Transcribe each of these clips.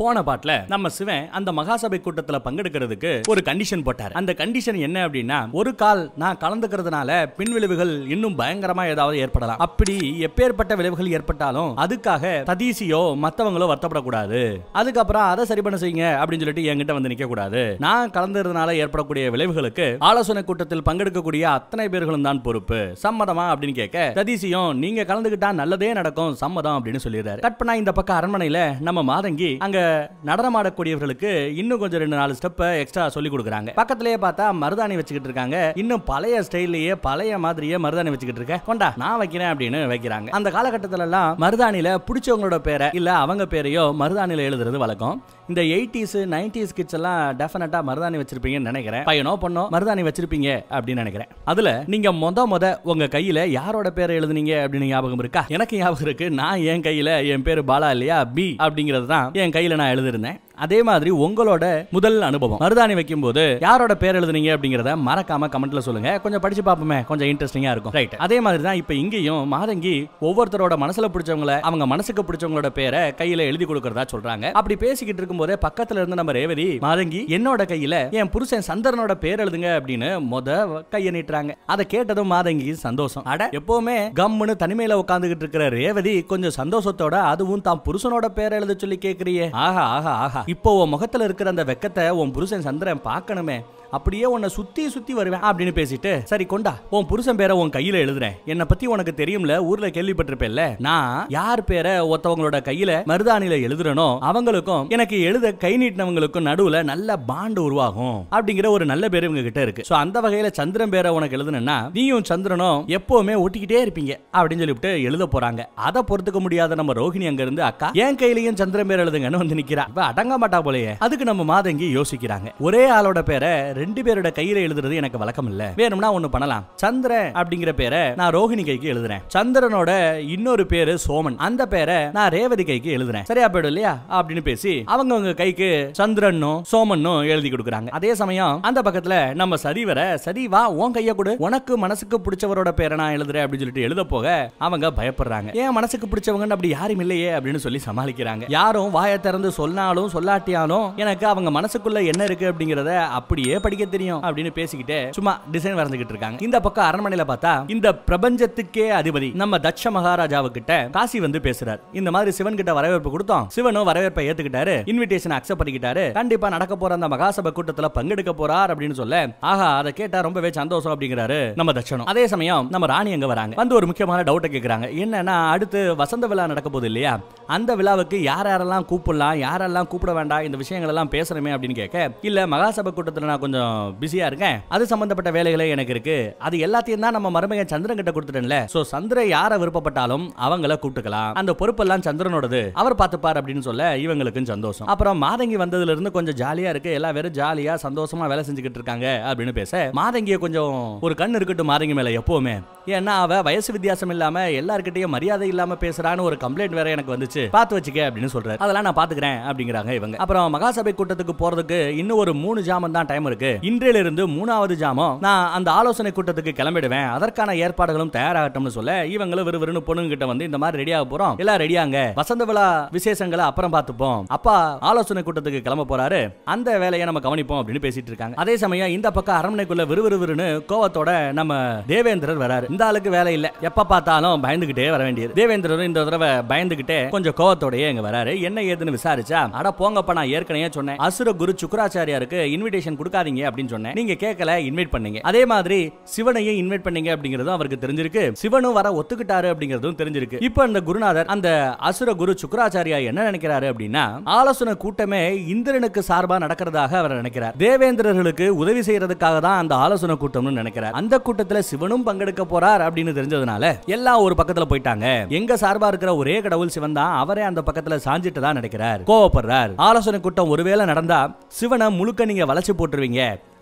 போன பாட்டுல நம்ம சிவன் அந்த மகாசபை கூட்டத்துல பங்கெடுக்கிறதுக்கு ஒரு கண்டிஷன் போட்டார் அந்த கண்டிஷன் என்ன அப்படின்னா ஒரு கால் நான் கலந்துக்கிறதுனால பின் விளைவுகள் இன்னும் பயங்கரமா ஏதாவது ஏற்படலாம் அப்படி எப்பேற்பட்ட விளைவுகள் ஏற்பட்டாலும் அதுக்காக ததீசியோ மத்தவங்களோ வருத்தப்படக்கூடாது அதுக்கப்புறம் அதை சரி பண்ண செய்யுங்க அப்படின்னு சொல்லிட்டு என்கிட்ட வந்து நிக்க கூடாது நான் கலந்துறதுனால ஏற்படக்கூடிய விளைவுகளுக்கு ஆலோசனை கூட்டத்தில் பங்கெடுக்கக்கூடிய அத்தனை பேர்களும் தான் பொறுப்பு சம்மதமா அப்படின்னு கேட்க ததீசியும் நீங்க கலந்துக்கிட்டா நல்லதே நடக்கும் சம்மதம் அப்படின்னு சொல்லிடுறாரு கட் பண்ணா இந்த பக்கம் அரண்மனையில நம்ம மாதங்கி அங்க நடனமாடக்கூடியவர்களுக்கு இன்னும் கொஞ்சம் ரெண்டு நாலு ஸ்டெப் எக்ஸ்ட்ரா சொல்லி கொடுக்குறாங்க பக்கத்திலேயே பார்த்தா மருதாணி வச்சுக்கிட்டு இருக்காங்க இன்னும் பழைய ஸ்டைல்லயே பழைய மாதிரியே மருதாணி வச்சுக்கிட்டு இருக்க கொண்டா நான் வைக்கிறேன் அப்படின்னு வைக்கிறாங்க அந்த காலகட்டத்துல எல்லாம் மருதாணியில பிடிச்சவங்களோட பேரை இல்ல அவங்க பேரையோ மருதாணியில எழுதுறது வழக்கம் இந்த எயிட்டிஸ் நைன்டிஸ் கிட்ஸ் எல்லாம் டெஃபினட்டா மருதாணி வச்சிருப்பீங்கன்னு நினைக்கிறேன் பையனோ பொண்ணோ மருதாணி வச்சிருப்பீங்க அப்படின்னு நினைக்கிறேன் அதுல நீங்க மொத மொத உங்க கையில யாரோட பேரை எழுதுனீங்க அப்படின்னு ஞாபகம் இருக்கா எனக்கு ஞாபகம் இருக்கு நான் என் கையில என் பேரு பாலா இல்லையா பி அப்படிங்கிறது தான் என் கையில நான் எழுதிருந்தேன் அதே மாதிரி உங்களோட முதல் அனுபவம் மருதாணி வைக்கும் போது யாரோட பேர் எழுதுனீங்க அப்படிங்கறத மறக்காம கமெண்ட்ல சொல்லுங்க கொஞ்சம் படிச்சு பார்ப்போமே கொஞ்சம் இன்ட்ரெஸ்டிங்கா இருக்கும் ரைட் அதே மாதிரி தான் இப்ப இங்கேயும் மாதங்கி ஒவ்வொருத்தரோட மனசுல பிடிச்சவங்கள அவங்க மனசுக்கு பிடிச்சவங்களோட பேரை கையில எழுதி கொடுக்கறதா சொல்றாங்க அப்படி பேசிக்கிட்டு இருக்கும்போதே பக்கத்துல இருந்து நம்ம ரேவதி மாதங்கி என்னோட கையில என் புருஷன் சந்திரனோட பேர் எழுதுங்க அப்படின்னு மொத கையை நீட்டுறாங்க அதை கேட்டதும் மாதங்கி சந்தோஷம் அட எப்பவுமே கம்முன்னு தனிமையில உட்காந்துக்கிட்டு இருக்கிற ரேவதி கொஞ்சம் சந்தோஷத்தோட அதுவும் தான் புருஷனோட பேரை எழுத சொல்லி கேக்குறியே ஆஹா ஆஹா ஆஹா இப்போ உன் முகத்துல இருக்கிற அந்த வெக்கத்தை உன் புருஷன் சந்திரன் பார்க்கணுமே அப்படியே உன்னை சுத்தி சுத்தி வருவேன் அப்படின்னு பேசிட்டு சரி கொண்டா உன் புருஷன் பேரை உன் கையில எழுதுறேன் என்னை பத்தி உனக்கு தெரியும்ல ஊர்ல கேள்விப்பட்டிருப்பேல்ல நான் யார் பேரை ஒருத்தவங்களோட கையில மருதாணியில எழுதுறனோ அவங்களுக்கும் எனக்கு எழுத கை நீட்டினவங்களுக்கும் நடுவுல நல்ல பாண்டு உருவாகும் அப்படிங்கிற ஒரு நல்ல பேர் இவங்க கிட்ட இருக்கு சோ அந்த வகையில சந்திரன் பேரை உனக்கு எழுதுனா நீயும் சந்திரனும் எப்பவுமே ஒட்டிக்கிட்டே இருப்பீங்க அப்படின்னு சொல்லிவிட்டு எழுத போறாங்க அதை பொறுத்துக்க முடியாத நம்ம ரோஹிணி அங்க இருந்து அக்கா என் கையிலயும் சந்திரன் பேர் எழுதுங்கன்னு வந்து நிக்கிறா இப்ப அடங்க மாட்டா போலயே அதுக்கு நம்ம மாதங்கி யோசிக்கிறாங்க ஒரே ஆளோட பேரை ரெண்டு பேரோட கையில எழுதுறது எனக்கு வழக்கம் இல்ல வேணும்னா ஒண்ணு பண்ணலாம் சந்திரன் அப்படிங்கிற பேரை நான் ரோஹிணி கைக்கு எழுதுறேன் சந்திரனோட இன்னொரு பேரு சோமன் அந்த பேரை நான் ரேவதி கைக்கு எழுதுறேன் சரியா போயிடும் இல்லையா அப்படின்னு பேசி அவங்க அவங்க கைக்கு சந்திரனும் சோமனும் எழுதி கொடுக்குறாங்க அதே சமயம் அந்த பக்கத்துல நம்ம சரி வர சரி வா உன் கைய கொடு உனக்கு மனசுக்கு பிடிச்சவரோட பேரை நான் எழுதுறேன் அப்படின்னு சொல்லிட்டு எழுத போக அவங்க பயப்படுறாங்க ஏன் மனசுக்கு பிடிச்சவங்கன்னு அப்படி யாரும் இல்லையே அப்படின்னு சொல்லி சமாளிக்கிறாங்க யாரும் வாயை திறந்து சொன்னாலும் சொல்லாட்டியாலும் எனக்கு அவங்க மனசுக்குள்ள என்ன இருக்கு அப்படிங்கறத அப்படியே படிக்க தெரியும் அப்படின்னு பேசிக்கிட்டு சும்மா டிசைன் வரைஞ்சுக்கிட்டு இருக்காங்க இந்த பக்கம் அரண்மனையில பார்த்தா இந்த பிரபஞ்சத்துக்கே அதிபதி நம்ம தட்ச மகாராஜாவு கிட்ட காசி வந்து பேசுறார் இந்த மாதிரி சிவன் கிட்ட வரவேற்பு கொடுத்தோம் சிவனும் வரவேற்பை ஏத்துக்கிட்டாரு இன்விடேஷன் அக்செப்ட் பண்ணிக்கிட்டாரு கண்டிப்பா நடக்க போற அந்த மகாசபை கூட்டத்துல பங்கெடுக்க போறார் அப்படின்னு சொல்ல ஆஹா அதை கேட்டா ரொம்பவே சந்தோஷம் அப்படிங்கிறாரு நம்ம தட்சணம் அதே சமயம் நம்ம ராணி அங்க வராங்க வந்து ஒரு முக்கியமான டவுட்டை கேக்குறாங்க என்னன்னா அடுத்து வசந்த விழா நடக்க போகுது இல்லையா அந்த விழாவுக்கு யார் யாரெல்லாம் கூப்பிடலாம் யாரெல்லாம் கூப்பிட வேண்டாம் இந்த விஷயங்கள் எல்லாம் பேசணுமே அப்படின்னு கேட்க இல்ல மகாசபை கூட்டத்துல நான் கொஞ்சம் பிஸியா இருக்கேன் அது சம்பந்தப்பட்ட வேலைகளே எனக்கு இருக்கு அது எல்லாத்தையும் தான் நம்ம மருமகன் சந்திரன் கிட்ட கொடுத்துட்டேன்ல சோ சந்திரன் யாரை விருப்பப்பட்டாலும் அவங்கள கூப்பிட்டுக்கலாம் அந்த பொறுப்பெல்லாம் சந்திரனோடது அவர் பார்த்துப்பார் அப்படின்னு சொல்ல இவங்களுக்கும் சந்தோஷம் அப்புறம் மாதங்கி வந்ததுல இருந்து கொஞ்சம் ஜாலியா இருக்கு எல்லா பேரும் ஜாலியா சந்தோஷமா வேலை செஞ்சுக்கிட்டு இருக்காங்க அப்படின்னு பேச மாதங்கிய கொஞ்சம் ஒரு கண் இருக்கட்டும் மாதங்கி மேல எப்பவுமே ஏன்னா அவ வயசு வித்தியாசம் இல்லாம எல்லார்கிட்டயும் மரியாதை இல்லாம பேசுறான்னு ஒரு கம்ப்ளைண்ட் வேற எனக்கு வந்துச்சு பார்த்து வச்சுக்க அப்படின்னு சொல்றாரு அதெல்லாம் நான் பாத்துக்கிறேன் அப்படிங்கிறாங்க இவங்க அப்புறம் மகாசபை கூட்டத்துக்கு போறதுக்கு இன்னும் ஒரு மூணு ஜாமம் தான் டைம் இருக்கு இன்றையில இருந்து மூணாவது ஜாமம் நான் அந்த ஆலோசனை கூட்டத்துக்கு கிளம்பிடுவேன் அதற்கான ஏற்பாடுகளும் தயாராகட்டும்னு சொல்ல இவங்களும் விறுவிறுன்னு பொண்ணுங்க கிட்ட வந்து இந்த மாதிரி ரெடியாக போறோம் எல்லாம் ரெடியாங்க வசந்த விழா விசேஷங்களை அப்புறம் பார்த்துப்போம் அப்பா ஆலோசனை கூட்டத்துக்கு கிளம்ப போறாரு அந்த வேலையை நம்ம கவனிப்போம் அப்படின்னு பேசிட்டு இருக்காங்க அதே சமயம் இந்த பக்கம் அரண்மனைக்குள்ள விறுவிறுவிறுன்னு கோவத்தோட நம்ம தேவேந்திரர் வராரு இந்த ஆளுக்கு வேலை இல்ல எப்ப பார்த்தாலும் பயந்துகிட்டே வர வேண்டியது தேவேந்திரரும் இந்த தடவை பயந்துகிட்டே கொஞ்சம் கோவத்தோடயே இங்க வராரு என்ன ஏதுன்னு விசாரிச்சா அட போங்கப்பா நான் ஏற்கனவே சொன்னேன் அசுர குரு சுக்கராச்சாரியாருக்கு இன்விடேஷன் கொடுக்காதீங்க அப்படின்னு சொன்னேன் நீங்க கேட்கல இன்வைட் பண்ணீங்க அதே மாதிரி சிவனையும் இன்வைட் பண்ணீங்க அப்படிங்கறதும் அவருக்கு தெரிஞ்சிருக்கு சிவனும் வர ஒத்துக்கிட்டாரு அப்படிங்கறதும் தெரிஞ்சிருக்கு இப்போ இந்த குருநாதர் அந்த அசுர குரு சுக்கராச்சாரியா என்ன நினைக்கிறாரு அப்படின்னா ஆலோசனை கூட்டமே இந்திரனுக்கு சார்பா நடக்கிறதாக அவர் நினைக்கிறார் தேவேந்திரர்களுக்கு உதவி செய்யறதுக்காக தான் அந்த ஆலோசனை கூட்டம்னு நினைக்கிறார் அந்த கூட்டத்துல சிவனும் பங்கெடுக்க போறார் அப்படின்னு தெரிஞ்சதுனால எல்லாம் ஒரு பக்கத்துல போயிட்டாங்க எங்க சார்பா இருக்கிற ஒரே கடவுள் சிவன் தான் அவரே அந்த பக்கத்துல சாஞ்சிட்டு தான் நினைக்கிறார் கோவப்படுறார் ஆலோசனை கூட்டம் ஒருவேளை நடந்தா சிவனை முழுக்க நீங்க வளைச்சு போட்டுருவீங்க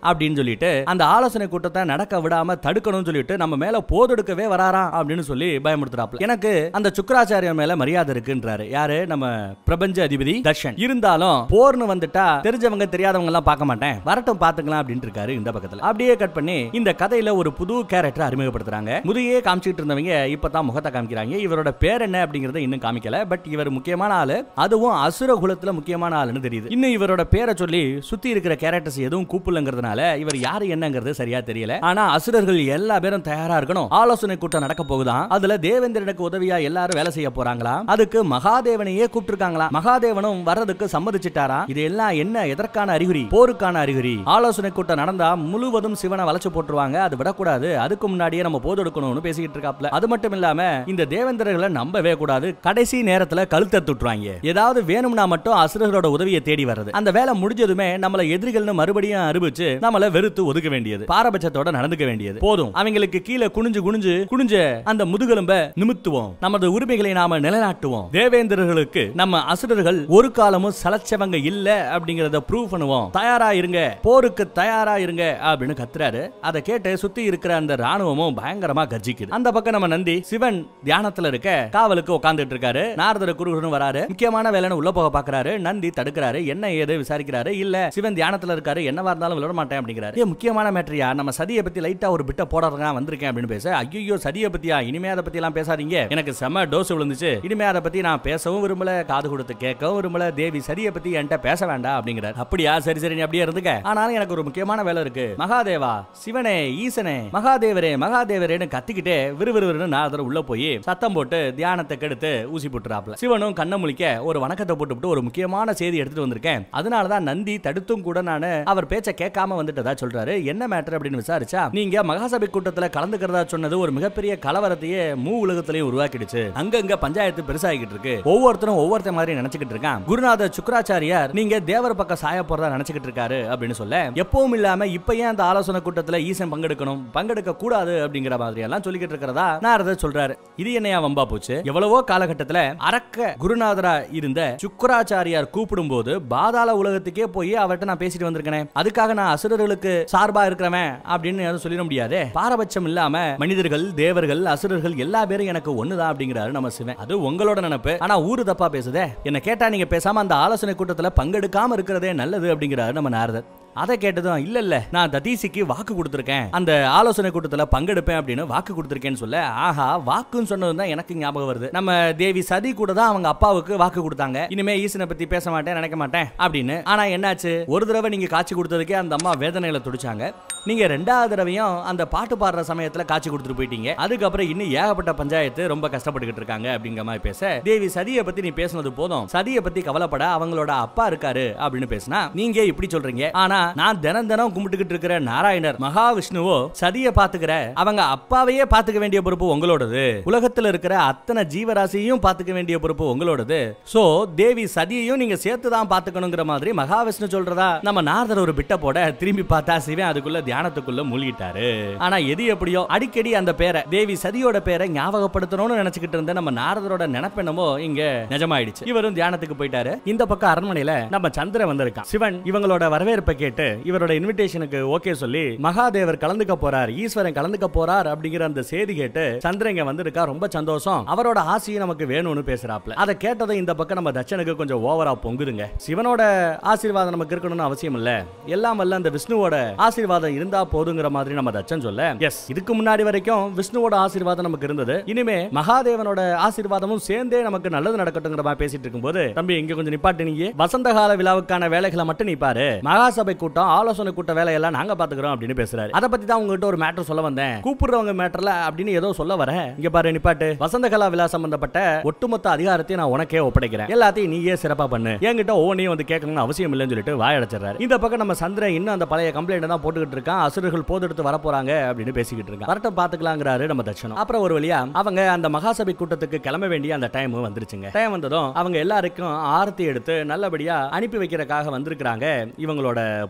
அப்படின்னு சொல்லிட்டு அந்த ஆலோசனை கூட்டத்தை நடக்க விடாம தடுக்கணும்னு சொல்லிட்டு நம்ம மேல போதெடுக்கவே வராராம் அப்படின்னு சொல்லி பயமுறுத்துறாப்ல எனக்கு அந்த சுக்கராச்சாரியர் மேல மரியாதை இருக்குன்றாரு யாரு நம்ம பிரபஞ்ச அதிபதி தர்ஷன் இருந்தாலும் போர்னு வந்துட்டா தெரிஞ்சவங்க தெரியாதவங்க எல்லாம் பார்க்க மாட்டேன் வரட்டும் பாத்துக்கலாம் அப்படின்னு இருக்காரு இந்த பக்கத்துல அப்படியே கட் பண்ணி இந்த கதையில ஒரு புது கேரக்டர் அறிமுகப்படுத்துறாங்க முதையே காமிச்சிட்டு இருந்தவங்க இப்பதான் முகத்தை காமிக்கிறாங்க இவரோட பேர் என்ன அப்படிங்கறத இன்னும் காமிக்கல பட் இவர் முக்கியமான ஆளு அதுவும் அசுர குலத்துல முக்கியமான ஆளுன்னு தெரியுது இன்னும் இவரோட பேரை சொல்லி சுத்தி இருக்கிற கேரக்டர்ஸ் எதுவும் கூப்பிடலங்கிறதுனால இவர் யாரு என்னங்கிறது சரியா தெரியல ஆனா அசுரர்கள் எல்லா பேரும் தயாரா இருக்கணும் ஆலோசனை கூட்டம் நடக்க போகுதாம் அதுல தேவேந்திரனுக்கு உதவியா எல்லாரும் வேலை செய்ய போறாங்களா அதுக்கு மகாதேவனையே கூப்பிட்டுருக்காங்களா மகாதேவனும் வர்றதுக்கு சம்மதிச்சிட்டாரா இது எல்லாம் என்ன எதற்கான அறிகுறி போருக்கான அறிகுறி ஆலோசனை கூட்டம் நடந்தா முழுவதும் சிவனை வளைச்சு போட்டுருவாங்க அது விடக்கூடாது அதுக்கு முன்னாடியே நம்ம போது எடுக்கணும்னு பேசிக்கிட்டு இருக்காப்ல அது மட்டும் இல்லாம இந்த தேவேந்திரர்களை நம்பவே கூடாது கடைசி நேரத்துல கழுத்தை துட்டுறாங்க ஏதாவது வேணும்னா மட்டும் அசுரர்களோட உதவியை தேடி வர்றது அந்த வேலை முடிஞ்சதுமே நம்மள எதிரிகள்னு மறுபடியும் அறிவிச்சு நம்மள வெறுத்து ஒதுக்க வேண்டியது பாரபட்சத்தோட நடந்துக்க வேண்டியது போதும் அவங்களுக்கு கீழே குனிஞ்சு குனிஞ்சு குனிஞ்ச அந்த முதுகெலும்ப நிமித்துவோம் நமது உரிமைகளை நாம நிலைநாட்டுவோம் தேவேந்திரர்களுக்கு நம்ம அசுரர்கள் ஒரு காலமும் சலச்சவங்க இல்ல அப்படிங்கறத ப்ரூவ் பண்ணுவோம் தயாரா இருங்க போருக்கு தயாரா இருங்க அப்படின்னு கத்துறாரு அதை கேட்டு சுத்தி இருக்கிற அந்த ராணுவமும் பயங்கரமா கர்ஜிக்குது அந்த பக்கம் நம்ம நந்தி சிவன் தியானத்துல இருக்க காவலுக்கு உட்கார்ந்துட்டு இருக்காரு நாரதர் குருகுருன்னு வராரு முக்கியமான வேலைன்னு உள்ள போக பாக்குறாரு நந்தி தடுக்கிறாரு என்ன ஏது விசாரிக்கிறாரு இல்ல சிவன் தியானத்துல இருக்காரு என்னவா இருந்தாலும் விட மாட்டேன் அப்படிங்கிறாரு ஏ முக்கியமான மேட்ரியா நம்ம சதியை பத்தி லைட்டா ஒரு பிட்ட போடுறதுக்கு வந்திருக்கேன் அப்படின்னு பேச ஐயோ சதியை பத்தியா இனிமே அதை பத்தி எல்லாம் பேசாதீங்க எனக்கு செம டோஸ் விழுந்துச்சு இனிமே அதை பத்தி நான் பேசவும் விரும்பல காது கொடுத்து கேட்கவும் விரும்பல தேவி சதியை பத்தி என்கிட்ட பேச வேண்டாம் அப்படிங்கிறார் அப்படியா சரி சரி நீ அப்படியே இருந்துக்க ஆனாலும் எனக்கு ஒரு முக்கியமான வேலை இருக்கு மகாதேவா சிவனே ஈசனே மகாதேவரே மகாதேவரேன்னு கத்திக்கிட்டே விறுவிறுன்னு நாரதர் உள்ள போய் சத்தம் போட்டு தியானத்தை கெடுத்து ஊசி போட்டுறாப்ல சிவனும் கண்ணை முழிக்க ஒரு வணக்கத்தை போட்டுவிட்டு ஒரு முக்கியமான செய்தி எடுத்துட்டு வந்திருக்கேன் அதனாலதான் நந்தி தடுத்தும் கூட நானு அவர் பேச்ச கேட்காம வந்துட்டதா சொல்றாரு என்ன மேட்டர் அப்படின்னு விசாரிச்சா நீங்க மகாசபை கூட்டத்துல கலந்துக்கிறதா சொன்னது ஒரு மிகப்பெரிய கலவரத்தையே மூ உலகத்திலையும் உருவாக்கிடுச்சு அங்கங்க பஞ்சாயத்து பெருசாகிட்டு இருக்கு ஒவ்வொருத்தரும் ஒவ்வொருத்த மாதிரி நினைச்சுக்கிட்டு இருக்கான் குருநாத சுக்கராச்சாரியார் நீங்க தேவர் பக்கம் சாய போறதா நினைச்சுக்கிட்டு இருக்காரு அப்படின்னு சொல்ல எப்பவும் இல்லாம இப்ப ஏன் அந்த ஆலோசனை கூட்டத்துல ஈசன் பங்கெடுக்கணும் பங்கெடுக்க கூடாது அப்படிங்கிற மாதிரி எல்லாம் சொல்லிக்கிட்டு இருக்கிறதா நாரதர் சொல்றாரு இது என்னையா வம்பா போச்சு எவ்வளவோ காலகட்டத்துல அரக்க குருநாதரா இருந்த சுக்கராச்சாரியார் கூப்பிடும் போது பாதாள உலகத்துக்கே போய் அவர்கிட்ட நான் பேசிட்டு வந்திருக்கேன் அதுக்காக நான் அசுரர்களுக்கு சார்பா இருக்கிறவன் அப்படின்னு யாரும் சொல்லிட முடியாதே பாரபட்சம் இல்லாம மனிதர்கள் தேவர்கள் அசுரர்கள் எல்லா பேரும் எனக்கு ஒண்ணுதான் அப்படிங்கிறாரு நம்ம சிவன் அது உங்களோட நினைப்பு ஆனா ஊரு தப்பா பேசுதே என்ன கேட்டா நீங்க பேசாம அந்த ஆலோசனை கூட்டத்துல பங்கெடுக்காம இருக்கிறதே நல்லது அப்படிங்கிறாரு நம்ம நாரதர் அதை கேட்டதும் இல்ல இல்ல நான் ததீசிக்கு வாக்கு கொடுத்திருக்கேன் அந்த ஆலோசனை கூட்டத்துல பங்கெடுப்பேன் அப்படின்னு வாக்கு கொடுத்திருக்கேன்னு சொல்ல ஆஹா வாக்குன்னு சொன்னது தான் எனக்கு ஞாபகம் வருது நம்ம தேவி சதி கூட தான் அவங்க அப்பாவுக்கு வாக்கு கொடுத்தாங்க இனிமே ஈசனை பத்தி பேச மாட்டேன் நினைக்க மாட்டேன் அப்படின்னு ஆனா என்னாச்சு ஒரு தடவை நீங்க காட்சி கொடுத்ததுக்கே அந்த அம்மா வேதனையில துடிச்சாங்க நீங்க ரெண்டாவது தடவையும் அந்த பாட்டு பாடுற சமயத்துல காட்சி கொடுத்துட்டு போயிட்டீங்க அதுக்கப்புறம் இன்னும் ஏகப்பட்ட பஞ்சாயத்து ரொம்ப கஷ்டப்பட்டுக்கிட்டு இருக்காங்க அப்படிங்கிற மாதிரி பேச தேவி சதியை பத்தி நீ பேசுனது போதும் சதியை பத்தி கவலைப்பட அவங்களோட அப்பா இருக்காரு அப்படின்னு பேசினா நீங்க இப்படி சொல்றீங்க ஆனா நான் தினம் தினம் கும்பிட்டுக்கிட்டு இருக்கிற நாராயணர் மகாவிஷ்ணுவோ சதிய பாத்துக்கிற அவங்க அப்பாவையே பாத்துக்க வேண்டிய பொறுப்பு உங்களோடது உலகத்துல இருக்கிற அத்தனை ஜீவராசியையும் பாத்துக்க வேண்டிய பொறுப்பு உங்களோடது சோ தேவி சதியையும் நீங்க சேர்த்து தான் பாத்துக்கணுங்கிற மாதிரி மகாவிஷ்ணு சொல்றதா நம்ம நாரதர் ஒரு பிட்ட போட திரும்பி பார்த்தா சிவன் அதுக்குள்ள தியானத்துக்குள்ள மூழ்கிட்டாரு ஆனா எது எப்படியோ அடிக்கடி அந்த பேரை தேவி சதியோட பேரை ஞாபகப்படுத்தணும்னு நினைச்சுக்கிட்டு இருந்த நம்ம நாரதரோட நினைப்பென்னமோ இங்க நிஜமாயிடுச்சு இவரும் தியானத்துக்கு போயிட்டாரு இந்த பக்கம் அரண்மனையில நம்ம சந்திரன் வந்திருக்கான் சிவன் இவங்களோட வரவேற்பை கேட்டு இவரோட இன்விடேஷனுக்கு ஓகே சொல்லி மகாதேவர் கலந்துக்க போறார் ஈஸ்வரன் கலந்துக்க போறார் அப்படிங்கிற அந்த செய்தி கேட்டு சந்திரன் இங்க வந்திருக்கா ரொம்ப சந்தோஷம் அவரோட ஆசையும் நமக்கு வேணும்னு பேசுறாப்ல அதை கேட்டதை இந்த பக்கம் நம்ம தட்சனுக்கு கொஞ்சம் ஓவரா பொங்குதுங்க சிவனோட ஆசீர்வாதம் நமக்கு இருக்கணும்னு அவசியம் இல்ல எல்லாம் வல்ல அந்த விஷ்ணுவோட ஆசீர்வாதம் இருந்தா போதுங்கிற மாதிரி நம்ம தச்சன் சொல்ல எஸ் இதுக்கு முன்னாடி வரைக்கும் விஷ்ணுவோட ஆசீர்வாதம் நமக்கு இருந்தது இனிமே மகாதேவனோட ஆசீர்வாதமும் சேர்ந்தே நமக்கு நல்லது நடக்கட்டுங்கிற மாதிரி பேசிட்டு இருக்கும்போது தம்பி இங்க கொஞ்சம் நிப்பாட்டு நீங்க வசந்த கால விழாவுக்கான வேலைகளை மட்டும் நீ பாரு மகாசபை கூட்டம் ஆலோசனை கூட்ட வேலையெல்லாம் நாங்க பாத்துக்கிறோம் அப்படின்னு பேசுறாரு அதை பத்தி தான் உங்ககிட்ட ஒரு மேட்டர் சொல்ல வந்தேன் கூப்பிடுறவங்க மேட்டர்ல அப்படின்னு ஏதோ சொல்ல வரேன் இங்க பாரு நிப்பாட்டு வசந்த கலா விழா சம்பந்தப்பட்ட ஒட்டுமொத்த அதிகாரத்தையும் நான் உனக்கே ஒப்படைக்கிறேன் எல்லாத்தையும் நீயே சிறப்பா பண்ணு என்கிட்ட ஒவ்வொன்றையும் வந்து கேட்கணும்னு அவசியம் இல்லைன்னு சொல்லிட்டு வாயடைச்சிடறாரு இந்த பக்கம் நம்ம சந்திரன் இன்னும் அந்த பழைய கம்ப்ளைண்ட் தான் போட்டுக்கிட்டு இருக்கான் அசுரர்கள் போதெடுத்து வர போறாங்க அப்படின்னு பேசிக்கிட்டு இருக்கான் வரட்டும் பாத்துக்கலாங்கிறாரு நம்ம தட்சணம் அப்புறம் ஒரு வழியா அவங்க அந்த மகாசபை கூட்டத்துக்கு கிளம்ப வேண்டிய அந்த டைம் வந்துருச்சுங்க டைம் வந்ததும் அவங்க எல்லாருக்கும் ஆரத்தி எடுத்து நல்லபடியா அனுப்பி வைக்கிறதுக்காக வந்திருக்கிறாங்க இவங்களோட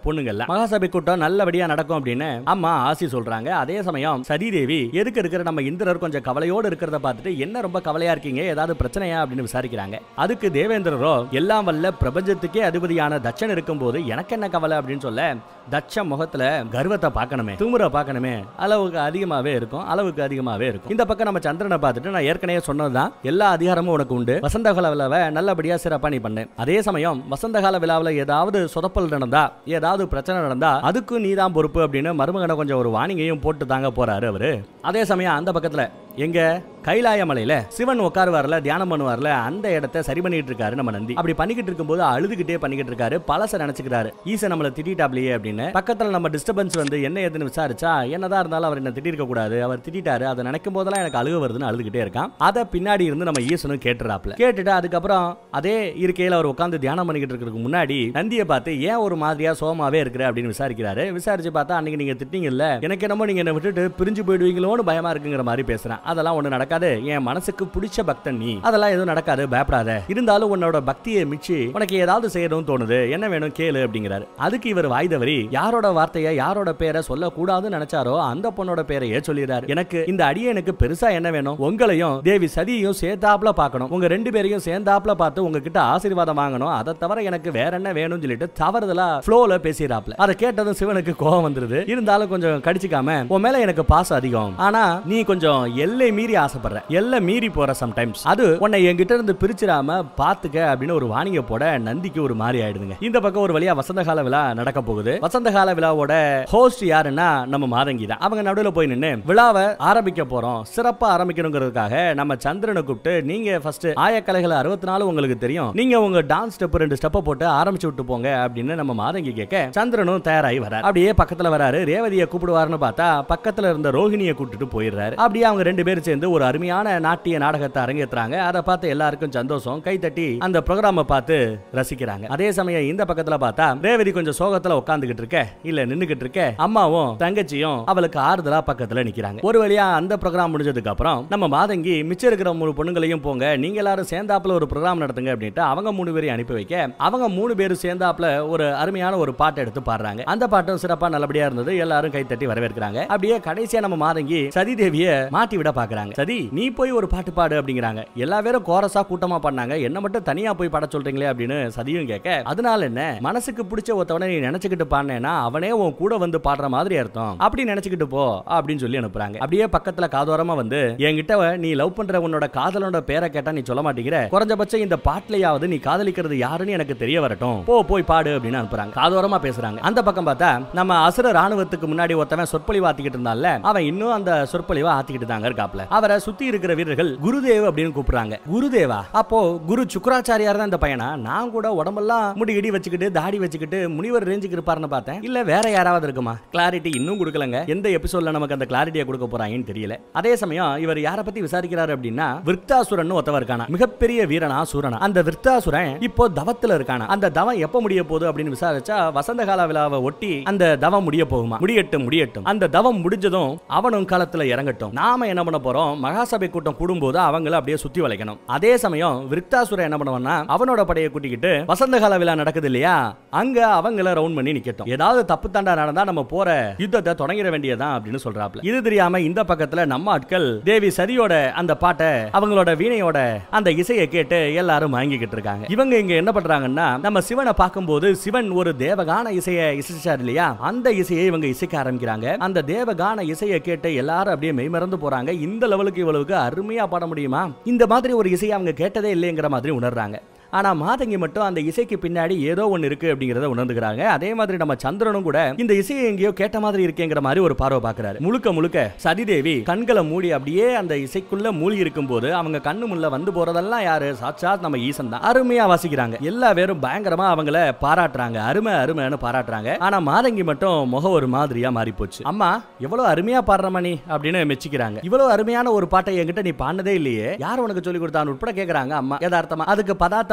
பொண்ணுங்கள்லாம் மகாசபை கூட்டம் நல்லபடியா நடக்கும் அப்படின்னு அம்மா ஆசி சொல்றாங்க அதே சமயம் சதிதேவி எதுக்கு இருக்கிற நம்ம இந்திரர் கொஞ்சம் கவலையோடு இருக்கிறத பார்த்துட்டு என்ன ரொம்ப கவலையா இருக்கீங்க ஏதாவது பிரச்சனையா அப்படின்னு விசாரிக்கிறாங்க அதுக்கு தேவேந்திரரோ எல்லாம் வல்ல பிரபஞ்சத்துக்கே அதிபதியான தட்சன் இருக்கும்போது எனக்கு என்ன கவலை அப்படின்னு சொல்ல தட்ச முகத்துல கர்வத்தை பார்க்கணுமே திமுற பார்க்கணுமே அளவுக்கு அதிகமாவே இருக்கும் அளவுக்கு அதிகமாவே இருக்கும் இந்த பக்கம் நம்ம சந்திரனை பார்த்துட்டு நான் ஏற்கனவே சொன்னதுதான் எல்லா அதிகாரமும் உனக்கு உண்டு வசந்த கால விழாவை நல்லபடியா சிறப்பா நீ பண்ணு அதே சமயம் வசந்த கால விழாவில் ஏதாவது சொதப்பல் நடந்தா ஏதாவது பிரச்சனை நடந்தா அதுக்கும் நீ தான் பொறுப்பு அப்படின்னு மருமகனை கொஞ்சம் ஒரு வாணிங்கையும் போட்டு தாங்க போறாரு அவரு அதே சமயம் அந்த பக்கத்துல எங்க கைலாய மலையில சிவன் உட்காருவார்ல தியானம் பண்ணுவார்ல அந்த இடத்த சரி பண்ணிட்டு இருக்காரு நம்ம நந்தி அப்படி பண்ணிக்கிட்டு இருக்கும்போது அழுதுகிட்டே பண்ணிக்கிட்டு இருக்காரு பழச நினைச்சுக்கிறாரு ஈசன் நம்மள திட்டாப்லையே அப்படின்னு பக்கத்துல நம்ம டிஸ்டர்பன்ஸ் வந்து என்ன ஏதுன்னு விசாரிச்சா என்னதான் இருந்தாலும் அவர் என்ன திட்டிருக்க கூடாது அவர் திட்டாரு அதை நினைக்கும் போதெல்லாம் எனக்கு அழுக வருதுன்னு அழுதுகிட்டே இருக்கான் அதை பின்னாடி இருந்து நம்ம ஈசனும் கேட்டுறாப்ல கேட்டுட்டு அதுக்கப்புறம் அதே இருக்கையில அவர் உட்காந்து தியானம் பண்ணிக்கிட்டு இருக்கிறதுக்கு முன்னாடி நந்தியை பார்த்து ஏன் ஒரு மாதிரியா சோமாவே இருக்கிற அப்படின்னு விசாரிக்கிறாரு விசாரிச்சு பார்த்தா அன்னைக்கு நீங்க திட்டிங்கல்ல எனக்கு என்னமோ நீங்க என்ன விட்டுட்டு பிரிஞ்சு போயிடுவீங்களோன்னு பயமா இருக்குங்கிற மாதிரி பேசுறேன் அதெல்லாம் ஒண்ணு நடக்காது என் மனசுக்கு பிடிச்ச பக்தன் நீ அதெல்லாம் எதுவும் நடக்காது பயப்படாத இருந்தாலும் உன்னோட பக்தியை மிச்சி உனக்கு ஏதாவது செய்யணும்னு தோணுது என்ன வேணும் கேளு அப்படிங்கிறாரு அதுக்கு இவர் வாய்தவரி யாரோட வார்த்தையை யாரோட பேரை சொல்லக்கூடாதுன்னு நினைச்சாரோ அந்த பொண்ணோட பேரையே சொல்லிடுறாரு எனக்கு இந்த அடியனுக்கு பெருசா என்ன வேணும் உங்களையும் தேவி சதியையும் சேர்த்தாப்புல பார்க்கணும் உங்க ரெண்டு பேரையும் சேர்ந்தாப்புல பார்த்து உங்ககிட்ட ஆசீர்வாதம் வாங்கணும் அதை தவிர எனக்கு வேற என்ன வேணும்னு சொல்லிட்டு தவறுதலா ஃப்ளோல பேசிடுறாப்ல அதை கேட்டதும் சிவனுக்கு கோவம் வந்துருது இருந்தாலும் கொஞ்சம் கடிச்சுக்காம உன் மேல எனக்கு பாசம் அதிகம் ஆனா நீ கொஞ்சம் எல்லை மீறி ஆசைப்படுற எல்லை மீறி போற சம்டைம்ஸ் அது உன்னை என்கிட்ட இருந்து பிரிச்சிடாம பாத்துக்க அப்படின்னு ஒரு வாணிக போட நந்திக்கு ஒரு மாதிரி ஆயிடுதுங்க இந்த பக்கம் ஒரு வழியா வசந்த கால விழா நடக்க போகுது வசந்த கால விழாவோட ஹோஸ்ட் யாருன்னா நம்ம மாதங்கி தான் அவங்க நடுவுல போய் நின்னு விழாவை ஆரம்பிக்க போறோம் சிறப்பா ஆரம்பிக்கணுங்கிறதுக்காக நம்ம சந்திரனை கூப்பிட்டு நீங்க ஃபர்ஸ்ட் ஆயக்கலைகள் அறுபத்தி நாலு உங்களுக்கு தெரியும் நீங்க உங்க டான்ஸ் ஸ்டெப் ரெண்டு ஸ்டெப்பை போட்டு ஆரம்பிச்சு விட்டு போங்க அப்படின்னு நம்ம மாதங்கி கேட்க சந்திரனும் தயாராகி வரார் அப்படியே பக்கத்துல வராரு ரேவதியை கூப்பிடுவாருன்னு பார்த்தா பக்கத்துல இருந்த ரோஹிணியை கூட்டிட்டு போயிடுறாரு அப்படியே அவங்க ரெண்டு பேரும் சேர்ந்து ஒரு அருமையான நாட்டிய நாடகத்தை அரங்கேத்துறாங்க அதை பார்த்து எல்லாருக்கும் சந்தோஷம் கை தட்டி அந்த ப்ரோக்ராம பார்த்து ரசிக்கிறாங்க அதே சமயம் இந்த பக்கத்துல பார்த்தா ரேவதி கொஞ்சம் சோகத்துல உட்காந்துக்கிட்டு இருக்க இல்ல நின்னுகிட்டு இருக்க அம்மாவும் தங்கச்சியும் அவளுக்கு ஆறுதலா பக்கத்துல நிக்கிறாங்க ஒரு வழியா அந்த ப்ரோக்ராம் முடிஞ்சதுக்கு அப்புறம் நம்ம மாதங்கி மிச்சம் இருக்கிற மூணு பொண்ணுங்களையும் போங்க நீங்க எல்லாரும் சேர்ந்தாப்புல ஒரு ப்ரோக்ராம் நடத்துங்க அப்படின்ட்டு அவங்க மூணு பேரையும் அனுப்பி வைக்க அவங்க மூணு பேரும் சேர்ந்தாப்புல ஒரு அருமையான ஒரு பாட்டு எடுத்து பாடுறாங்க அந்த பாட்டும் சிறப்பா நல்லபடியா இருந்தது எல்லாரும் கை தட்டி வரவேற்கிறாங்க அப்படியே கடைசியா நம்ம மாதங்கி சதி தேவிய மாட்டி விட பாக்குறாங்க சதி நீ போய் ஒரு பாட்டு பாடு அப்படிங்கிறாங்க எல்லா பேரும் கோரஸா கூட்டமா பண்ணாங்க என்ன மட்டும் தனியா போய் பாட சொல்றீங்களே அப்படின்னு சதியும் கேட்க அதனால என்ன மனசுக்கு பிடிச்ச ஒருத்தவனை நீ நினைச்சுக்கிட்டு பாடினேன்னா அவனே உன் கூட வந்து பாடுற மாதிரி அர்த்தம் அப்படி நினைச்சுக்கிட்டு போ அப்படின்னு சொல்லி அனுப்புறாங்க அப்படியே பக்கத்துல காதோரமா வந்து என்கிட்ட நீ லவ் பண்ற உன்னோட காதலோட பேரை கேட்டா நீ சொல்ல மாட்டேங்கிற குறைஞ்சபட்சம் இந்த பாட்டுலயாவது நீ காதலிக்கிறது யாருன்னு எனக்கு தெரிய வரட்டும் போ போய் பாடு அப்படின்னு அனுப்புறாங்க காதோரமா பேசுறாங்க அந்த பக்கம் பார்த்தா நம்ம அசுர ராணுவத்துக்கு முன்னாடி ஒருத்தவன் சொற்பொழிவு ஆத்திக்கிட்டு இருந்தான்ல அவன் இன்னும் அந்த சொற்பொழிவை ஆத்திக்கிட்டு தாங்க இருக்காப்ல அவரை சுத்தி இருக்கிற வீரர்கள் குருதேவ் அப்படின்னு கூப்பிடுறாங்க குருதேவா அப்போ குரு சுக்கராச்சாரியார் தான் இந்த பையனா நான் கூட உடம்பெல்லாம் முடி இடி வச்சுக்கிட்டு தாடி வச்சுக்கிட்டு முனிவர் ரேஞ்சுக்கு இருப்பாருன்னு பார்த்தேன் இல்ல வேற யாராவது இருக்குமா கிளாரிட்டி இன்னும் கொடுக்கலங்க எந்த எபிசோட்ல நமக்கு அந்த கிளாரிட்டியை கொடுக்க போறாங்கன்னு தெரியல அதே சமயம் இவர் யாரை பத்தி விசாரிக்கிறாரு அப்படின்னா விருத்தாசுரன் ஒருத்தவர் இருக்கானா மிகப்பெரிய வீரனா சூரனா அந்த விருத்தாசுரன் இப்போ தவத்துல இருக்கானா அந்த தவம் எப்ப முடிய போகுது அப்படின்னு விசாரிச்சா வசந்த கால விழாவை ஒட்டி அந்த தவம் முடிய போகுமா முடியட்டும் முடியட்டும் அந்த தவம் முடிஞ்சதும் அவனும் களத்துல இறங்கட்டும் நாம என்ன பண்ண போறோம் மகாசபை கூட்டம் கூடும்போது அவங்கள அப்படியே சுத்தி வளைக்கணும் அதே சமயம் விருத்தாசுரன் என்ன பண்ணுவான்னா அவனோட படையை கூட்டிக்கிட்டு வசந்த கால விழா நடக்குது இல்லையா அங்க அவங்கள ரவுண்ட் பண்ணி நிக்கட்டும் ஏதாவது தப்பு தண்டா நடந்தா நம்ம போற யுத்தத்தை தொடங்கிட வேண்டியதான் அப்படின்னு சொல்றாப்ல இது தெரியாம இந்த பக்கத்துல நம்ம ஆட்கள் தேவி சதியோட அந்த பாட்டை அவங்களோட வீணையோட அந்த இசையை கேட்டு எல்லாரும் வாங்கிக்கிட்டு இருக்காங்க இவங்க இங்க என்ன பண்றாங்கன்னா நம்ம சிவனை பார்க்கும்போது சிவன் ஒரு தேவகான இசையை இசைச்சார் இல்லையா அந்த இசையை இவங்க இசைக்க ஆரம்பிக்கிறாங்க அந்த தேவகான இசையை கேட்டு எல்லாரும் அப்படியே மெய்மறந்து போறாங்க இந்த லெவலுக்கு இவ்வளவுக்கு அருமையா பாட முடியுமா இந்த மாதிரி ஒரு இசையை அவங்க கேட்டதே இல்லைங்கிற மாதிரி உணர்றாங்க ஆனா மாதங்கி மட்டும் அந்த இசைக்கு பின்னாடி ஏதோ ஒன்னு இருக்கு அப்படிங்கறத உணர்ந்துக்கிறாங்க அதே மாதிரி நம்ம சந்திரனும் கூட இந்த இசையை எங்கேயோ கேட்ட மாதிரி இருக்கேங்கிற மாதிரி ஒரு பார்வை பாக்குறாரு முழுக்க முழுக்க சதிதேவி கண்களை மூடி அப்படியே அந்த இசைக்குள்ள மூழ்கி இருக்கும் போது அவங்க கண்ணு முள்ள வந்து போறதெல்லாம் யாரு சாட்சாத் நம்ம ஈசன் தான் அருமையா வாசிக்கிறாங்க எல்லா பேரும் பயங்கரமா அவங்கள பாராட்டுறாங்க அருமை அருமைன்னு பாராட்டுறாங்க ஆனா மாதங்கி மட்டும் முகம் ஒரு மாதிரியா மாறி போச்சு அம்மா எவ்வளவு அருமையா பாடுறமா நீ அப்படின்னு மெச்சிக்கிறாங்க இவ்வளவு அருமையான ஒரு பாட்டை என்கிட்ட நீ பாடினதே இல்லையே யார் உனக்கு சொல்லி கொடுத்தான்னு உட்பட கேக்குறாங்க அம்மா யதார்த்தமா அதுக்கு பதார்த்தமா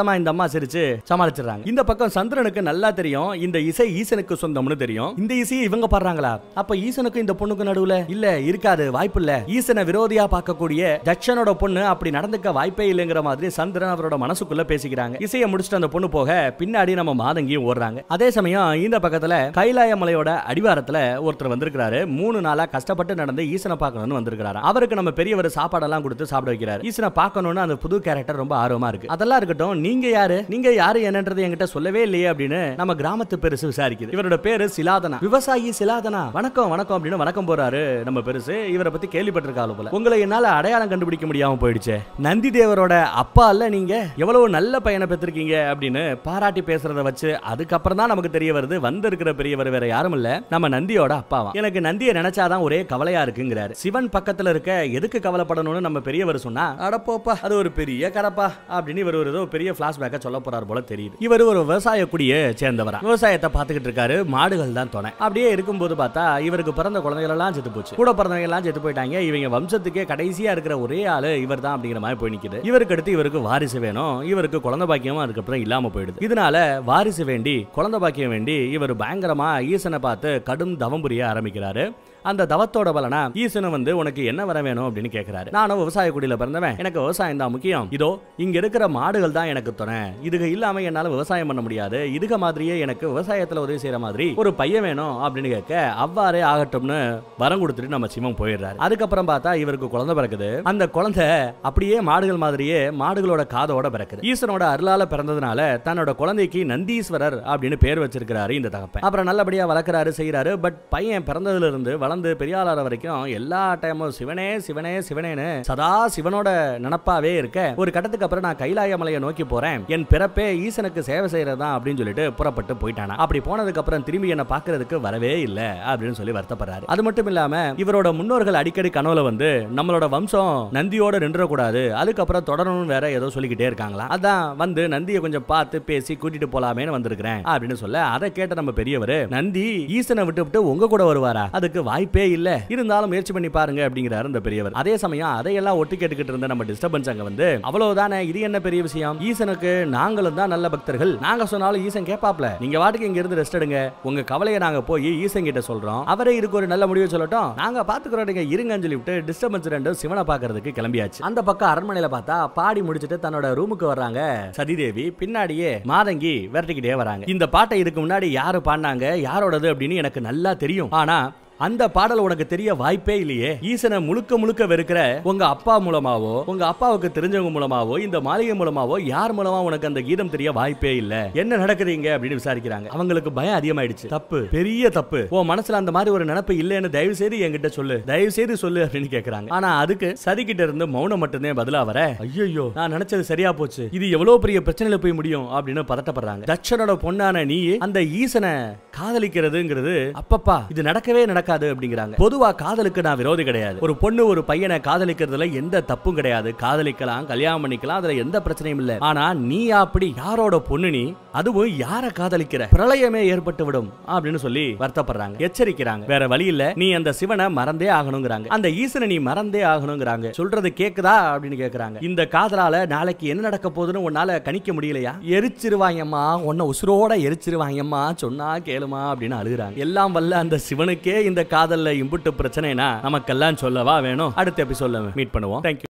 சாதாரணமா இந்த அம்மா சிரிச்சு சமாளிச்சிடுறாங்க இந்த பக்கம் சந்திரனுக்கு நல்லா தெரியும் இந்த இசை ஈசனுக்கு சொந்தம்னு தெரியும் இந்த இசையை இவங்க பாடுறாங்களா அப்ப ஈசனுக்கும் இந்த பொண்ணுக்கு நடுவுல இல்ல இருக்காது வாய்ப்பு இல்ல ஈசனை விரோதியா பார்க்கக்கூடிய தட்சனோட பொண்ணு அப்படி நடந்துக்க வாய்ப்பே இல்லைங்கிற மாதிரி சந்திரன் அவரோட மனசுக்குள்ள பேசிக்கிறாங்க இசையை முடிச்சுட்டு அந்த பொண்ணு போக பின்னாடி நம்ம மாதங்கியும் ஓடுறாங்க அதே சமயம் இந்த பக்கத்துல கைலாய மலையோட அடிவாரத்துல ஒருத்தர் வந்திருக்கிறாரு மூணு நாளா கஷ்டப்பட்டு நடந்து ஈசனை பார்க்கணும்னு வந்திருக்காரு அவருக்கு நம்ம பெரியவர் சாப்பாடெல்லாம் கொடுத்து சாப்பிட வைக்கிறாரு ஈசனை பார்க்கணும்னு அந்த புது கேரக்டர் ரொம்ப ஆர்வமா இருக்கு அதெல்லாம் இருக்கட்டும் நீங்க யாரு நீங்க யாரு என்னன்றது என்கிட்ட சொல்லவே இல்லையே அப்படின்னு நம்ம கிராமத்து பெருசு விசாரிக்குது இவரோட பேரு சிலாதனா விவசாயி சிலாதனா வணக்கம் வணக்கம் அப்படின்னு வணக்கம் போறாரு நம்ம பெருசு இவரை பத்தி கேள்விப்பட்டிருக்காரு போல உங்களை என்னால அடையாளம் கண்டுபிடிக்க முடியாம போயிடுச்சு நந்தி தேவரோட அப்பா அல்ல நீங்க எவ்வளவு நல்ல பையனை பெற்றிருக்கீங்க அப்படின்னு பாராட்டி பேசுறத வச்சு அதுக்கப்புறம் தான் நமக்கு தெரிய வருது வந்திருக்கிற பெரியவர் வேற யாரும் இல்ல நம்ம நந்தியோட அப்பாவா எனக்கு நந்தியை நினைச்சாதான் ஒரே கவலையா இருக்குங்கிறாரு சிவன் பக்கத்துல இருக்க எதுக்கு கவலைப்படணும்னு நம்ம பெரியவர் சொன்னா அடப்போப்பா அது ஒரு பெரிய கடப்பா அப்படின்னு இவர் ஒரு ஏதோ பெரிய பிளாஷ்பேக்க சொல்ல போறாரு போல தெரியுது இவர் ஒரு விவசாய குடியை சேர்ந்தவரா விவசாயத்தை பார்த்துக்கிட்டு இருக்காரு மாடுகள் தான் துணை அப்படியே இருக்கும்போது பார்த்தா இவருக்கு பிறந்த குழந்தைகள் எல்லாம் செத்து போச்சு கூட பிறந்தவங்க எல்லாம் செத்து போயிட்டாங்க இவங்க வம்சத்துக்கே கடைசியா இருக்கிற ஒரே ஆளு இவர் தான் அப்படிங்கிற மாதிரி போய் நிக்குது இவருக்கு அடுத்து இவருக்கு வாரிசு வேணும் இவருக்கு குழந்தை பாக்கியமும் அதுக்கப்புறம் இல்லாம போயிடுது இதனால வாரிசு வேண்டி குழந்தை பாக்கியம் வேண்டி இவர் பயங்கரமா ஈசனை பார்த்து கடும் தவம் புரிய ஆரம்பிக்கிறாரு அந்த தவத்தோட பலனா ஈசனும் வந்து உனக்கு என்ன வர வேணும் அப்படின்னு கேட்கிறாரு நானும் விவசாய குடியில பிறந்தவன் எனக்கு விவசாயம் தான் முக்கியம் இதோ இங்க இருக்கிற மாடுகள் தான் எனக்கு துணை இதுக இல்லாம என்னால விவசாயம் பண்ண முடியாது இதுக மாதிரியே எனக்கு விவசாயத்துல உதவி செய்யற மாதிரி ஒரு பையன் வேணும் அப்படின்னு கேட்க அவ்வாறே ஆகட்டும்னு வரம் கொடுத்துட்டு நம்ம சிவம் போயிடுறாரு அதுக்கப்புறம் பார்த்தா இவருக்கு குழந்தை பிறக்குது அந்த குழந்தை அப்படியே மாடுகள் மாதிரியே மாடுகளோட காதோட பிறக்குது ஈசனோட அருளால பிறந்ததுனால தன்னோட குழந்தைக்கு நந்தீஸ்வரர் அப்படின்னு பேர் வச்சிருக்கிறாரு இந்த தகப்பன் அப்புறம் நல்லபடியா வளர்க்கறாரு செய்யறாரு பட் பையன் பிறந்ததுல இருந்து வளர்ந்து பெரிய ஆளார வரைக்கும் எல்லா டைமும் சிவனே சிவனே சிவனேன்னு சதா சிவனோட நினப்பாவே இருக்க ஒரு கட்டத்துக்கு அப்புறம் நான் கைலாய மலையை நோக்கி போறேன் என் பிறப்பே ஈசனுக்கு சேவை செய்யறதா அப்படின்னு சொல்லிட்டு புறப்பட்டு போயிட்டானா அப்படி போனதுக்கு அப்புறம் திரும்பி என்ன பாக்குறதுக்கு வரவே இல்ல அப்படின்னு சொல்லி வருத்தப்படுறாரு அது மட்டும் இல்லாம இவரோட முன்னோர்கள் அடிக்கடி கனவுல வந்து நம்மளோட வம்சம் நந்தியோட நின்றக்கூடாது அதுக்கப்புறம் தொடரணும்னு வேற ஏதோ சொல்லிக்கிட்டே இருக்காங்களா அதான் வந்து நந்தியை கொஞ்சம் பார்த்து பேசி கூட்டிட்டு போலாமேன்னு வந்திருக்கிறேன் அப்படின்னு சொல்ல அதை கேட்ட நம்ம பெரியவர் நந்தி ஈசனை விட்டு விட்டு உங்க கூட வருவாரா அதுக்கு வாய்ப்பே இல்ல இருந்தாலும் முயற்சி பண்ணி பாருங்க அப்படிங்கிறாரு இந்த பெரியவர் அதே சமயம் அதையெல்லாம் ஒட்டு கேட்டுக்கிட்டு இருந்த நம்ம டிஸ்டர்பன்ஸ் அங்க வந்து அவ்வளவுதானே இது என்ன பெரிய விஷயம் ஈசனுக்கு நாங்களும் தான் நல்ல பக்தர்கள் நாங்க சொன்னாலும் ஈசன் கேப்பாப்ல நீங்க வாட்டுக்கு இங்க இருந்து ரெஸ்ட் எடுங்க உங்க கவலையை நாங்க போய் ஈசன் கிட்ட சொல்றோம் அவரே இதுக்கு ஒரு நல்ல முடிவு சொல்லட்டும் நாங்க பாத்துக்கிறோம் நீங்க இருங்கன்னு சொல்லிவிட்டு டிஸ்டர்பன்ஸ் ரெண்டும் சிவனை பாக்குறதுக்கு கிளம்பியாச்சு அந்த பக்கம் அரண்மனையில பார்த்தா பாடி முடிச்சிட்டு தன்னோட ரூமுக்கு வர்றாங்க சதிதேவி பின்னாடியே மாதங்கி விரட்டிக்கிட்டே வராங்க இந்த பாட்டை இதுக்கு முன்னாடி யாரு பாடினாங்க யாரோடது அப்படின்னு எனக்கு நல்லா தெரியும் ஆனா அந்த பாடல் உனக்கு தெரிய வாய்ப்பே இல்லையே ஈசனை முழுக்க முழுக்க வெறுக்கிற உங்க அப்பா மூலமாவோ உங்க அப்பாவுக்கு தெரிஞ்சவங்க மூலமாவோ இந்த மாளிகை மூலமாவோ யார் மூலமா உனக்கு அந்த கீதம் தெரிய வாய்ப்பே இல்ல என்ன நடக்குதுங்க அப்படின்னு விசாரிக்கிறாங்க அவங்களுக்கு பயம் அதிகமாயிடுச்சு தப்பு பெரிய தப்பு உன் மனசுல அந்த மாதிரி ஒரு நினைப்பு இல்லைன்னு தயவு செய்து என்கிட்ட சொல்லு தயவு செய்து சொல்லு அப்படின்னு கேக்குறாங்க ஆனா அதுக்கு சதிக்கிட்ட இருந்து மௌனம் மட்டும்தான் பதிலா வர ஐயோ நான் நினைச்சது சரியா போச்சு இது எவ்வளவு பெரிய பிரச்சனையில போய் முடியும் அப்படின்னு பதட்டப்படுறாங்க தட்சனோட பொண்ணான நீ அந்த ஈசனை காதலிக்கிறதுங்கிறது அப்பப்பா இது நடக்கவே நடக்காது அப்படிங்கிறாங்க பொதுவா காதலுக்கு நான் விரோதி கிடையாது ஒரு பொண்ணு ஒரு பையனை காதலிக்கிறதுல எந்த தப்பும் கிடையாது காதலிக்கலாம் கல்யாணம் பண்ணிக்கலாம் அதுல எந்த பிரச்சனையும் இல்ல ஆனா நீ அப்படி யாரோட பொண்ணு நீ அதுவும் யார காதலிக்கிற பிரளயமே ஏற்பட்டு விடும் அப்படின்னு சொல்லி வருத்தப்படுறாங்க எச்சரிக்கிறாங்க வேற வழி இல்ல நீ அந்த சிவனை மறந்தே ஆகணுங்கிறாங்க அந்த ஈசனை நீ மறந்தே ஆகணுங்கிறாங்க சொல்றது கேக்குதா அப்படின்னு கேக்குறாங்க இந்த காதலால நாளைக்கு என்ன நடக்க போகுதுன்னு உன்னால கணிக்க முடியலையா எரிச்சிருவாங்கம்மா உன்னை உசுரோட எரிச்சிருவாங்கம்மா சொன்னா கேளுமா அப்படின்னு அழுகுறாங்க எல்லாம் வல்ல அந்த சிவனுக்கே இந்த காதல்ல இம்புட்டு பிரச்சனைனா நமக்கெல்லாம் சொல்லவா வேணும் அடுத்த எபிசோட்ல மீட் பண்ணுவோம் தேங்க்யூ